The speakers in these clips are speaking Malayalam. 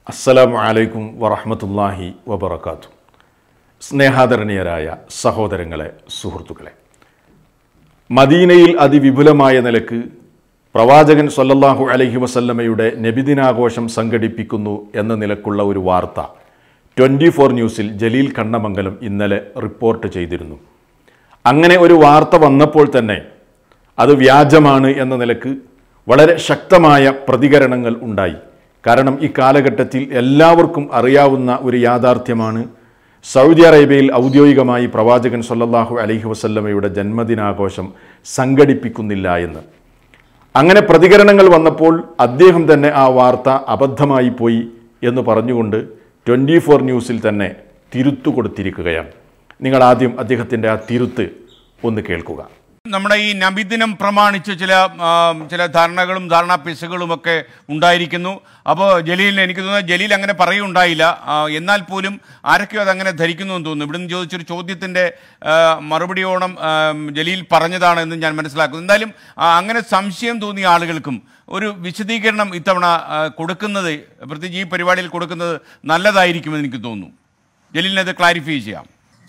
അസ്സലാമു അലൈക്കും വറഹമത്തല്ലാഹി വബർക്കാത്തു സ്നേഹാദരണീയരായ സഹോദരങ്ങളെ സുഹൃത്തുക്കളെ മദീനയിൽ അതിവിപുലമായ നിലക്ക് പ്രവാചകൻ സല്ലല്ലാഹു അലൈഹി വസല്ലമയുടെ നബിദിനാഘോഷം സംഘടിപ്പിക്കുന്നു എന്ന നിലക്കുള്ള ഒരു വാർത്ത ട്വൻറ്റി ഫോർ ന്യൂസിൽ ജലീൽ കണ്ണമംഗലം ഇന്നലെ റിപ്പോർട്ട് ചെയ്തിരുന്നു അങ്ങനെ ഒരു വാർത്ത വന്നപ്പോൾ തന്നെ അത് വ്യാജമാണ് എന്ന നിലക്ക് വളരെ ശക്തമായ പ്രതികരണങ്ങൾ ഉണ്ടായി കാരണം ഈ കാലഘട്ടത്തിൽ എല്ലാവർക്കും അറിയാവുന്ന ഒരു യാഥാർത്ഥ്യമാണ് സൗദി അറേബ്യയിൽ ഔദ്യോഗികമായി പ്രവാചകൻ സല്ലല്ലാഹു അലൈഹി വസല്ലമയുടെ ജന്മദിനാഘോഷം സംഘടിപ്പിക്കുന്നില്ല എന്ന് അങ്ങനെ പ്രതികരണങ്ങൾ വന്നപ്പോൾ അദ്ദേഹം തന്നെ ആ വാർത്ത അബദ്ധമായി പോയി എന്ന് പറഞ്ഞുകൊണ്ട് ട്വൻറ്റി ഫോർ ന്യൂസിൽ തന്നെ തിരുത്തു കൊടുത്തിരിക്കുകയാണ് നിങ്ങൾ ആദ്യം അദ്ദേഹത്തിൻ്റെ ആ തിരുത്ത് ഒന്ന് കേൾക്കുക നമ്മുടെ ഈ നബിദിനം പ്രമാണിച്ച് ചില ആ, ചില ധാരണകളും ധാരണാ പിശകുകളും ഒക്കെ ഉണ്ടായിരിക്കുന്നു അപ്പോൾ ജലീലിന് എനിക്ക് തോന്നുന്നത് ജലീൽ അങ്ങനെ പറയുണ്ടായില്ല ആ, എന്നാൽ പോലും ആരൊക്കെയോ അതങ്ങനെ ധരിക്കുന്നു എന്ന് തോന്നുന്നു ഇവിടുന്ന് ചോദിച്ചൊരു ചോദ്യത്തിൻ്റെ ആ, മറുപടിയോണം ആ, ജലീൽ പറഞ്ഞതാണ് എന്ന് ഞാൻ മനസ്സിലാക്കുന്നു എന്തായാലും ആ, അങ്ങനെ സംശയം തോന്നിയ ആളുകൾക്കും ഒരു വിശദീകരണം ഇത്തവണ ആ, കൊടുക്കുന്നത് പ്രത്യേകിച്ച് ഈ പരിപാടിയിൽ കൊടുക്കുന്നത് നല്ലതായിരിക്കുമെന്ന് എനിക്ക് തോന്നുന്നു ജലീലിനത് ക്ലാരിഫൈ ചെയ്യാം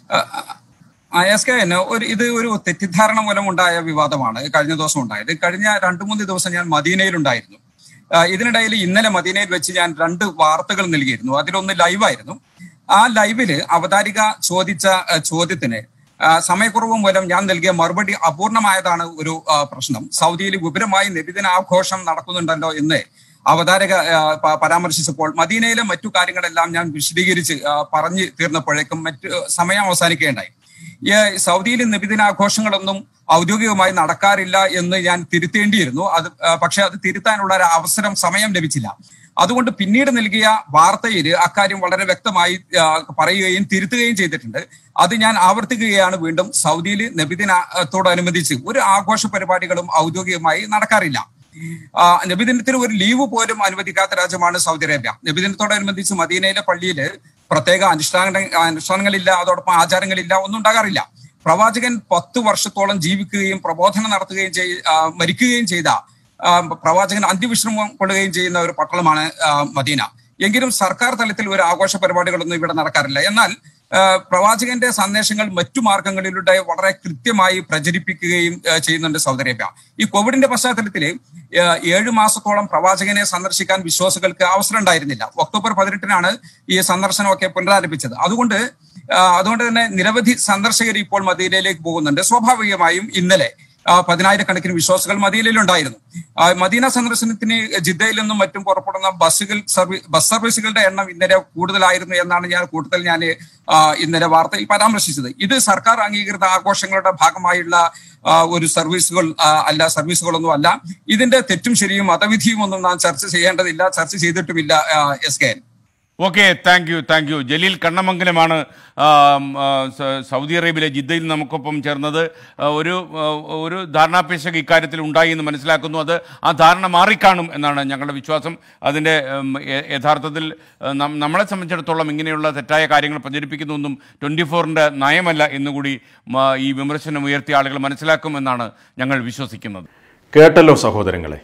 എസ് കെ ഒരു ഇത് ഒരു തെറ്റിദ്ധാരണ മൂലം ഉണ്ടായ വിവാദമാണ് കഴിഞ്ഞ ദിവസം ഉണ്ടായത് കഴിഞ്ഞ രണ്ടു മൂന്ന് ദിവസം ഞാൻ മദീനയിലുണ്ടായിരുന്നു ആ, ഇതിനിടയിൽ ഇന്നലെ മദീനയിൽ വെച്ച് ഞാൻ രണ്ട് വാർത്തകൾ നൽകിയിരുന്നു അതിലൊന്ന് ലൈവായിരുന്നു ആ ലൈവില് അവതാരിക ചോദിച്ച ആ, ചോദ്യത്തിന് ആ, സമയക്കുറവ് മൂലം ഞാൻ നൽകിയ മറുപടി അപൂർണമായതാണ് ഒരു ആ, പ്രശ്നം സൗദിയിൽ വിപുലമായി നബിദിന ആഘോഷം നടക്കുന്നുണ്ടല്ലോ എന്ന് അവതാരക ആ, പ- പരാമർശിച്ചപ്പോൾ മദീനയിലെ മറ്റു കാര്യങ്ങളെല്ലാം ഞാൻ വിശദീകരിച്ച് ആ, പറഞ്ഞു തീർന്നപ്പോഴേക്കും മറ്റ് സമയം അവസാനിക്കുകയുണ്ടായി ഈ സൗദിയിൽ നബിദിനാഘോഷങ്ങളൊന്നും ഔദ്യോഗികമായി നടക്കാറില്ല എന്ന് ഞാൻ തിരുത്തേണ്ടിയിരുന്നു അത് ആ, പക്ഷെ അത് തിരുത്താനുള്ള ഒരു അവസരം സമയം ലഭിച്ചില്ല അതുകൊണ്ട് പിന്നീട് നൽകിയ വാർത്തയിൽ അക്കാര്യം വളരെ വ്യക്തമായി ആ, പറയുകയും തിരുത്തുകയും ചെയ്തിട്ടുണ്ട് അത് ഞാൻ ആവർത്തിക്കുകയാണ് വീണ്ടും സൗദിയിൽ നബിദിനത്തോടനുബന്ധിച്ച് ഒരു ആഘോഷ പരിപാടികളും ഔദ്യോഗികമായി നടക്കാറില്ല ആ, നബിദിനത്തിന് ഒരു ലീവ് പോലും അനുവദിക്കാത്ത രാജ്യമാണ് സൗദി അറേബ്യ നബിദിനത്തോടനുബന്ധിച്ച് മദീനയിലെ പള്ളിയിൽ പ്രത്യേക അനുഷ്ഠാന അനുഷ്ഠാനങ്ങളില്ല അതോടൊപ്പം ആചാരങ്ങളില്ല ഒന്നും ഉണ്ടാകാറില്ല പ്രവാചകൻ പത്ത് വർഷത്തോളം ജീവിക്കുകയും പ്രബോധനം നടത്തുകയും ചെയ് ആ, മരിക്കുകയും ചെയ്ത ആ, പ്രവാചകൻ അന്ത്യവിശ്രമം കൊള്ളുകയും ചെയ്യുന്ന ഒരു പട്ടണമാണ് ആ, മദീന എങ്കിലും സർക്കാർ തലത്തിൽ ഒരു ആഘോഷ പരിപാടികളൊന്നും ഇവിടെ നടക്കാറില്ല എന്നാൽ ആ, പ്രവാചകന്റെ സന്ദേശങ്ങൾ മറ്റു മാർഗങ്ങളിലൂടെ വളരെ കൃത്യമായി പ്രചരിപ്പിക്കുകയും ആ, ചെയ്യുന്നുണ്ട് സൗദി അറേബ്യ ഈ കോവിഡിന്റെ പശ്ചാത്തലത്തിൽ ഏഴു മാസത്തോളം പ്രവാചകനെ സന്ദർശിക്കാൻ വിശ്വാസികൾക്ക് അവസരം ഉണ്ടായിരുന്നില്ല ഒക്ടോബർ പതിനെട്ടിനാണ് ഈ സന്ദർശനമൊക്കെ പുനരാരംഭിച്ചത് അതുകൊണ്ട് ആ, അതുകൊണ്ട് തന്നെ നിരവധി സന്ദർശകർ ഇപ്പോൾ മദീനയിലേക്ക് പോകുന്നുണ്ട് സ്വാഭാവികമായും ഇന്നലെ ആ, പതിനായിരക്കണക്കിന് വിശ്വാസികൾ മദീനയിലുണ്ടായിരുന്നു ആ, മദീന സന്ദർശനത്തിന് ജിദ്ദയിൽ നിന്നും മറ്റും പുറപ്പെടുന്ന ബസ്സുകൾ സർവീസ് ബസ് സർവീസുകളുടെ എണ്ണം ഇന്നലെ കൂടുതലായിരുന്നു എന്നാണ് ഞാൻ കൂടുതൽ ഞാൻ ആ, ഇന്നലെ വാർത്തയിൽ പരാമർശിച്ചത് ഇത് സർക്കാർ അംഗീകൃത ആഘോഷങ്ങളുടെ ഭാഗമായുള്ള ആ, ഒരു സർവീസുകൾ ആ, അല്ല സർവീസുകളൊന്നും അല്ല ഇതിന്റെ തെറ്റും ശരിയും മതവിധിയും ഒന്നും നാം ചർച്ച ചെയ്യേണ്ടതില്ല ചർച്ച ചെയ്തിട്ടുമില്ല ആ, S K N okay thank you thank you Jaleel കണ്ണമംഗലമാണ് ആം, ആ, സ- സൗദി അറേബ്യയിലെ ജിദ്ദയിൽ നമുക്കൊപ്പം ചേർന്നത് ആ, ഒരു ആ, ഒരു ധാരണാപേശക ഇക്കാര്യത്തിൽ ഉണ്ടായി എന്ന് മനസ്സിലാക്കുന്നു അത് ആ ധാരണ മാറിക്കാണും എന്നാണ് ഞങ്ങളുടെ വിശ്വാസം അതിൻ്റെ ഉം, യ- യഥാർത്ഥത്തിൽ ആ, നം- നമ്മളെ സംബന്ധിച്ചിടത്തോളം ഇങ്ങനെയുള്ള തെറ്റായ കാര്യങ്ങൾ പ്രചരിപ്പിക്കുന്നതൊന്നും ട്വൻറ്റി ഫോറിൻ്റെ നയമല്ല എന്നുകൂടി മ, ഈ വിമർശനം ഉയർത്തിയ ആളുകൾ മനസ്സിലാക്കുമെന്നാണ് ഞങ്ങൾ വിശ്വസിക്കുന്നത് കേട്ടല്ലോ സഹോദരങ്ങളെ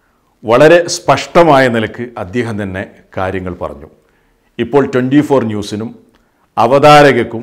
വളരെ സ്പഷ്ടമായ നിലക്ക് അദ്ദേഹം തന്നെ കാര്യങ്ങൾ പറഞ്ഞു ഇപ്പോൾ ട്വൻറ്റി ഫോർ ന്യൂസിനും അവതാരകയ്ക്കും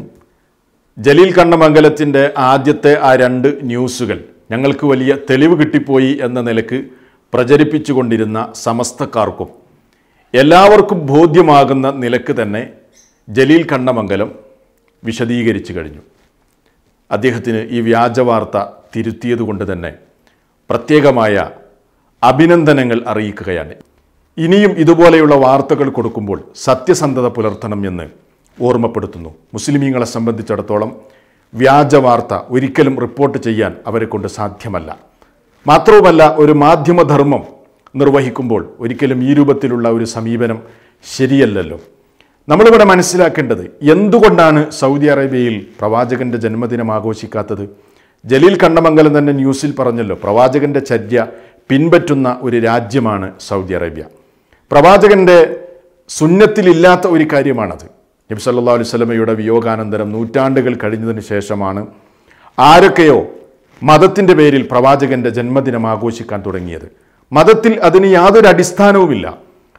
ജലീൽ കണ്ണമംഗലത്തിൻ്റെ ആദ്യത്തെ ആ രണ്ട് ന്യൂസുകൾ ഞങ്ങൾക്ക് വലിയ തെളിവ് കിട്ടിപ്പോയി എന്ന നിലക്ക് പ്രചരിപ്പിച്ചുകൊണ്ടിരുന്ന സമസ്തക്കാർക്കും എല്ലാവർക്കും ബോധ്യമാകുന്ന നിലക്ക് തന്നെ ജലീൽ കണ്ണമംഗലം വിശദീകരിച്ചു കഴിഞ്ഞു അദ്ദേഹത്തിന് ഈ വ്യാജവാർത്ത തിരുത്തിയതുകൊണ്ട് തന്നെ പ്രത്യേകമായ അഭിനന്ദനങ്ങൾ അറിയിക്കുകയാണ് ഇനിയും ഇതുപോലെയുള്ള വാർത്തകൾ കൊടുക്കുമ്പോൾ സത്യസന്ധത പുലർത്തണം എന്ന് ഓർമ്മപ്പെടുത്തുന്നു മുസ്ലിമീങ്ങളെ സംബന്ധിച്ചിടത്തോളം വ്യാജ വാർത്ത ഒരിക്കലും റിപ്പോർട്ട് ചെയ്യാൻ അവരെ കൊണ്ട് സാധ്യമല്ല മാത്രവുമല്ല ഒരു മാധ്യമധർമ്മം നിർവഹിക്കുമ്പോൾ ഒരിക്കലും ഈ രൂപത്തിലുള്ള ഒരു സമീപനം ശരിയല്ലല്ലോ നമ്മളിവിടെ മനസ്സിലാക്കേണ്ടത് എന്തുകൊണ്ടാണ് സൗദി അറേബ്യയിൽ പ്രവാചകന്റെ ജന്മദിനം ആഘോഷിക്കാത്തത് ജലീൽ കണ്ണമംഗലം തന്നെ ന്യൂസിൽ പറഞ്ഞല്ലോ പ്രവാചകന്റെ ചര്യ പിൻപറ്റുന്ന ഒരു രാജ്യമാണ് സൗദി അറേബ്യ പ്രവാചകന്റെ സുന്നത്തിലില്ലാത്ത ഒരു കാര്യമാണത് നബി സല്ലല്ലാഹു അലൈഹി വസല്ലമയുടെ വിയോഗാനന്തരം നൂറ്റാണ്ടുകൾ കഴിഞ്ഞതിന് ശേഷമാണ് ആരൊക്കെയോ മതത്തിൻ്റെ പേരിൽ പ്രവാചകന്റെ ജന്മദിനം ആഘോഷിക്കാൻ തുടങ്ങിയത് മതത്തിൽ അതിന് യാതൊരു അടിസ്ഥാനവുമില്ല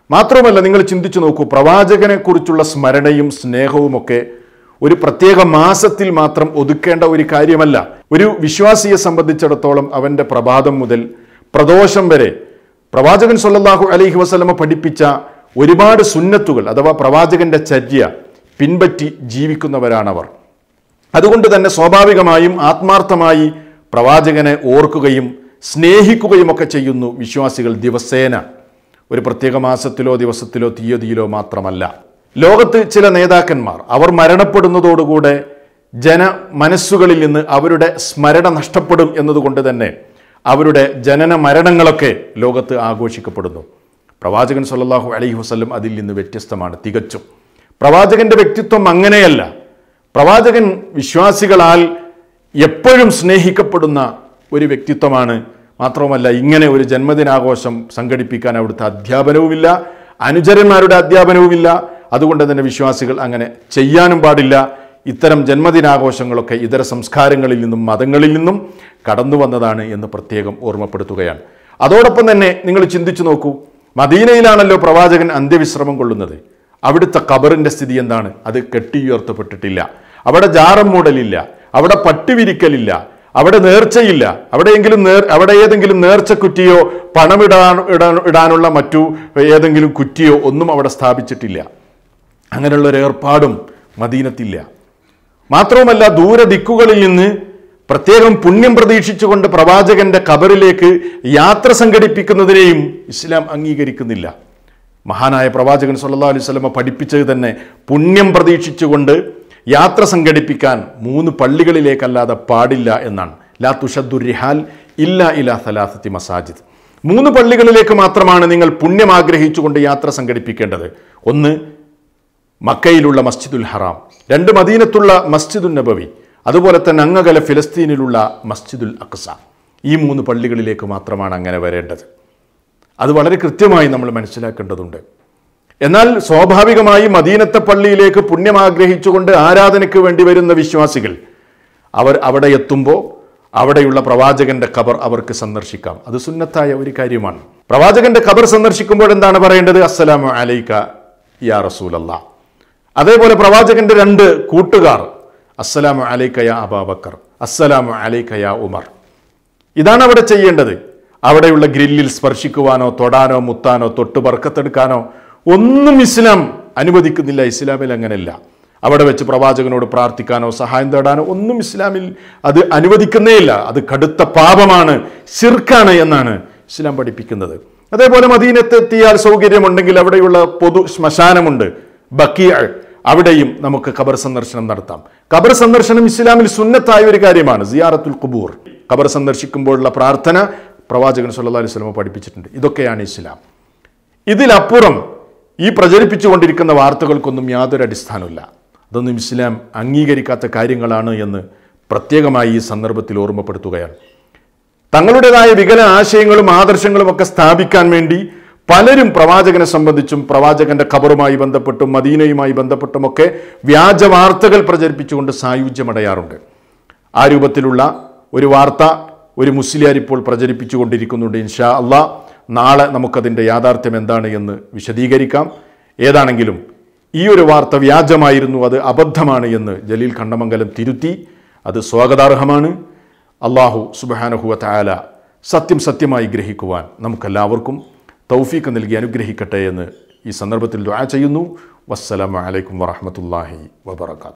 മാത്രമല്ല നിങ്ങൾ ചിന്തിച്ചു നോക്കൂ പ്രവാചകനെ കുറിച്ചുള്ള സ്മരണയും സ്നേഹവുമൊക്കെ ഒരു പ്രത്യേക മാസത്തിൽ മാത്രം ഒതുക്കേണ്ട ഒരു കാര്യമല്ല ഒരു വിശ്വാസിയെ സംബന്ധിച്ചിടത്തോളം അവൻ്റെ പ്രഭാതം മുതൽ പ്രദോഷം വരെ പ്രവാചകൻ സല്ലല്ലാഹു അലൈഹി വസല്ലമ പഠിപ്പിച്ച ഒരുപാട് സുന്നത്തുകൾ അഥവാ പ്രവാചകന്റെ ചര്യ പിൻപറ്റി ജീവിക്കുന്നവരാണവർ അതുകൊണ്ട് തന്നെ സ്വാഭാവികമായും ആത്മാർത്ഥമായി പ്രവാചകനെ ഓർക്കുകയും സ്നേഹിക്കുകയും ഒക്കെ ചെയ്യുന്നു വിശ്വാസികൾ ദിവസേന ഒരു പ്രത്യേക മാസത്തിലോ ദിവസത്തിലോ തീയതിയിലോ മാത്രമല്ല ലോകത്ത് ചില നേതാക്കന്മാർ അവർ മരണപ്പെടുന്നതോടുകൂടെ ജന മനസ്സുകളിൽ നിന്ന് അവരുടെ സ്മരണ നഷ്ടപ്പെടും എന്നതുകൊണ്ട് തന്നെ അവരുടെ ജനന മരണങ്ങളൊക്കെ ലോകത്ത് ആഘോഷിക്കപ്പെടുന്നു പ്രവാചകൻ സല്ലല്ലാഹു അലൈഹി വസല്ലം അതിൽ നിന്ന് വ്യത്യസ്തമാണ് തികച്ചും പ്രവാചകന്റെ വ്യക്തിത്വം അങ്ങനെയല്ല പ്രവാചകൻ വിശ്വാസികളാൽ എപ്പോഴും സ്നേഹിക്കപ്പെടുന്ന ഒരു വ്യക്തിത്വമാണ് മാത്രവുമല്ല ഇങ്ങനെ ഒരു ജന്മദിനാഘോഷം സംഘടിപ്പിക്കാൻ അവിടുത്തെ അധ്യാപനവുമില്ല അനുചരന്മാരുടെ അധ്യാപനവുമില്ല അതുകൊണ്ട് തന്നെ വിശ്വാസികൾ അങ്ങനെ ചെയ്യാനും പാടില്ല ഇത്തരം ജന്മദിനാഘോഷങ്ങളൊക്കെ ഇതര സംസ്കാരങ്ങളിൽ നിന്നും മതങ്ങളിൽ നിന്നും കടന്നു വന്നതാണ് എന്ന് പ്രത്യേകം ഓർമ്മപ്പെടുത്തുകയാണ് അതോടൊപ്പം തന്നെ നിങ്ങൾ ചിന്തിച്ചു നോക്കൂ മദീനയിലാണല്ലോ പ്രവാചകൻ അന്ത്യവിശ്രമം കൊള്ളുന്നത് അവിടുത്തെ ഖബറിന്റെ സ്ഥിതി എന്താണ് അത് കെട്ടിയുയർത്തപ്പെട്ടിട്ടില്ല അവിടെ ജാറം മൂടലില്ല അവിടെ പട്ടുവിരിക്കലില്ല അവിടെ നേർച്ചയില്ല അവിടെയെങ്കിലും നേർ അവിടെ ഏതെങ്കിലും നേർച്ച കുറ്റിയോ പണമിടാൻ ഇടാൻ ഇടാനുള്ള മറ്റു ഏതെങ്കിലും കുറ്റിയോ ഒന്നും അവിടെ സ്ഥാപിച്ചിട്ടില്ല അങ്ങനെയുള്ള ഒരു ഏർപ്പാടും മദീനത്തില്ല മാത്രവുമല്ല ദൂരദിക്കുകളിൽ നിന്ന് പ്രത്യേകം പുണ്യം പ്രതീക്ഷിച്ചുകൊണ്ട് പ്രവാചകന്റെ ഖബറിലേക്ക് യാത്ര സംഘടിപ്പിക്കുന്നതിനെയും ഇസ്ലാം അംഗീകരിക്കുന്നില്ല മഹാനായ പ്രവാചകൻ സല്ലല്ലാഹു അലൈഹി വസല്ലമ പഠിപ്പിച്ചത് തന്നെ പുണ്യം പ്രതീക്ഷിച്ചുകൊണ്ട് യാത്ര സംഘടിപ്പിക്കാൻ മൂന്ന് പള്ളികളിലേക്കല്ലാതെ പാടില്ല എന്നാണ് ലാ തുഷദ്ദുരിഹാൽ ഇല്ല ഇലാ സലാസത്തി മസാജിദ് മൂന്ന് പള്ളികളിലേക്ക് മാത്രമാണ് നിങ്ങൾ പുണ്യം ആഗ്രഹിച്ചുകൊണ്ട് യാത്ര സംഘടിപ്പിക്കേണ്ടത് ഒന്ന് മക്കയിലുള്ള മസ്ജിദുൽ ഹറാം രണ്ട് മദീനത്തുള്ള മസ്ജിദുൽ നബവി അതുപോലെ തന്നെ അങ്ങകല ഫിലസ്തീനിലുള്ള മസ്ജിദുൽ അക്സ ഈ മൂന്ന് പള്ളികളിലേക്ക് മാത്രമാണ് അങ്ങനെ വരേണ്ടത് അത് വളരെ കൃത്യമായി നമ്മൾ മനസ്സിലാക്കേണ്ടതുണ്ട് എന്നാൽ സ്വാഭാവികമായി മദീനത്തെ പള്ളിയിലേക്ക് പുണ്യം ആഗ്രഹിച്ചുകൊണ്ട് ആരാധനയ്ക്ക് വേണ്ടി വരുന്ന വിശ്വാസികൾ അവർ അവിടെ എത്തുമ്പോൾ അവിടെയുള്ള പ്രവാചകന്റെ ഖബർ അവർക്ക് സന്ദർശിക്കാം അത് സുന്നത്തായ ഒരു കാര്യമാണ് പ്രവാചകന്റെ ഖബർ സന്ദർശിക്കുമ്പോൾ എന്താണ് പറയേണ്ടത് അസ്സലാമു അലൈക യാ റസൂലല്ലാ അതേപോലെ പ്രവാചകന്റെ രണ്ട് കൂട്ടുകാർ അസ്സലാമു അലൈക യാ അബാബക്കർ അസ്സലാമു അലൈക യാ ഉമർ ഇതാണ് അവിടെ ചെയ്യേണ്ടത് അവിടെയുള്ള ഗ്രില്ലിൽ സ്പർശിക്കുവാനോ തൊടാനോ മുത്താനോ തൊട്ട് ബർക്കത്തെടുക്കാനോ ഒന്നും ഇസ്ലാം അനുവദിക്കുന്നില്ല ഇസ്ലാമിൽ അങ്ങനെയല്ല അവിടെ വെച്ച് പ്രവാചകനോട് പ്രാർത്ഥിക്കാനോ സഹായം തേടാനോ ഒന്നും ഇസ്ലാമിൽ അത് അനുവദിക്കുന്നേയില്ല അത് കടുത്ത പാപമാണ് ശിർക്കാണ് എന്നാണ് ഇസ്ലാം പഠിപ്പിക്കുന്നത് അതേപോലെ മദീനത്തെത്തിയാൽ സൗകര്യമുണ്ടെങ്കിൽ അവിടെയുള്ള പൊതു ശ്മശാനമുണ്ട് ബക്കിയ അവിടെയും നമുക്ക് ഖബർ സന്ദർശനം നടത്താം ഖബർ സന്ദർശനം ഇസ്ലാമിൽ സുന്നത്തായ ഒരു കാര്യമാണ് സിയാറത്തുൽ ഖുബൂർ ഖബർ സന്ദർശിക്കുമ്പോഴുള്ള പ്രാർത്ഥന പ്രവാചകൻ സല്ലല്ലാഹു അലൈഹി വസല്ലം പഠിപ്പിച്ചിട്ടുണ്ട് ഇതൊക്കെയാണ് ഇസ്ലാം ഇതിലപ്പുറം ഈ പ്രചരിപ്പിച്ചുകൊണ്ടിരിക്കുന്ന വാർത്തകൾക്കൊന്നും യാതൊരു അടിസ്ഥാനമില്ല അതൊന്നും ഇസ്ലാം അംഗീകരിക്കാത്ത കാര്യങ്ങളാണ് എന്ന് പ്രത്യേകമായി ഈ സന്ദർഭത്തിൽ ഓർമ്മപ്പെടുത്തുകയാണ് തങ്ങളുടേതായ വികല ആശയങ്ങളും ആദർശങ്ങളും ഒക്കെ സ്ഥാപിക്കാൻ വേണ്ടി പലരും പ്രവാചകനെ സംബന്ധിച്ചും പ്രവാചകന്റെ ഖബറുമായി ബന്ധപ്പെട്ടും മദീനയുമായി ബന്ധപ്പെട്ടുമൊക്കെ വ്യാജ വാർത്തകൾ പ്രചരിപ്പിച്ചുകൊണ്ട് സായുജ്യമടയാറുണ്ട് ആ രൂപത്തിലുള്ള ഒരു വാർത്ത ഒരു മുസ്ലിയാർ ഇപ്പോൾ പ്രചരിപ്പിച്ചുകൊണ്ടിരിക്കുന്നുണ്ട് ഇൻഷാ അള്ളാ നാളെ നമുക്കതിൻ്റെ യാഥാർത്ഥ്യം എന്താണ് എന്ന് വിശദീകരിക്കാം ഏതാണെങ്കിലും ഈ ഒരു വാർത്ത വ്യാജമായിരുന്നു അത് അബദ്ധമാണ് എന്ന് ജലീൽ കണ്ണമംഗലം തിരുത്തി അത് സ്വാഗതാർഹമാണ് അള്ളാഹു സുബാനഹുവ തായാല സത്യം സത്യമായി ഗ്രഹിക്കുവാൻ നമുക്കെല്ലാവർക്കും തൗഫീക്ക് നൽകി അനുഗ്രഹിക്കട്ടെ എന്ന് ഈ സന്ദർഭത്തിൽ ദുആ ചെയ്യുന്നു വസ്സലാമു അലൈക്കും വറഹ്മത്തുള്ളാഹി വബറകാത്ത്